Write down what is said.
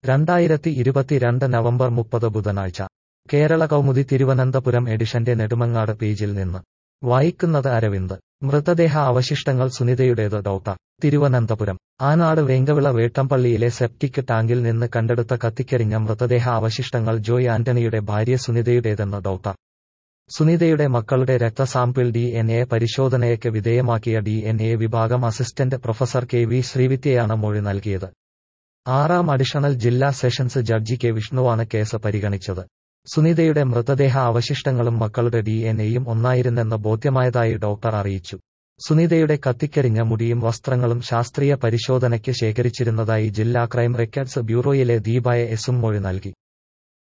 രണ്ടായിരത്തി ഇരുപത്തിരണ്ട് നവംബർ മുപ്പത് ബുധനാഴ്ച കേരള കൗമുദി തിരുവനന്തപുരം എഡിഷന്റെ നെടുമങ്ങാട് പേജിൽ നിന്ന് വായിക്കുന്നത് അരവിന്ദ് മൃതദേഹ അവശിഷ്ടങ്ങൾ സുനിതയുടേത് ഡോക്ടർ തിരുവനന്തപുരം ആനാട് വേങ്കവിള വേട്ടമ്പള്ളിയിലെ സെപ്റ്റിക് ടാങ്കിൽ നിന്ന് കണ്ടെടുത്ത കത്തിക്കരിഞ്ഞ മൃതദേഹ അവശിഷ്ടങ്ങൾ ജോയ് ആന്റണിയുടെ ഭാര്യ സുനിതയുടേതെന്ന് ഡോക്ടർ സുനിതയുടെ മക്കളുടെ രക്തസാമ്പിൾ ഡി എൻ എ പരിശോധനയ്ക്ക് വിധേയമാക്കിയ ഡി എൻ എ വിഭാഗം അസിസ്റ്റന്റ് പ്രൊഫസർ കെ വി ശ്രീവിദ്യയാണ് മൊഴി നൽകിയത് ആറാം അഡീഷണൽ ജില്ലാ സെഷൻസ് ജഡ്ജി കെ വിഷ്ണുവാണ് കേസ് പരിഗണിച്ചത് സുനിതയുടെ മൃതദേഹ അവശിഷ്ടങ്ങളും മക്കളുടെ ഡി എൻ എയും ഒന്നായിരുന്നെന്ന് ബോധ്യമായതായി ഡോക്ടർ അറിയിച്ചു സുനിതയുടെ കത്തിക്കരിഞ്ഞ മുടിയും വസ്ത്രങ്ങളും ശാസ്ത്രീയ പരിശോധനയ്ക്ക് ശേഖരിച്ചിരുന്നതായി ജില്ലാ ക്രൈം റെക്കോർഡ്സ് ബ്യൂറോയിലെ ദീപായ എസും മൊഴി നൽകി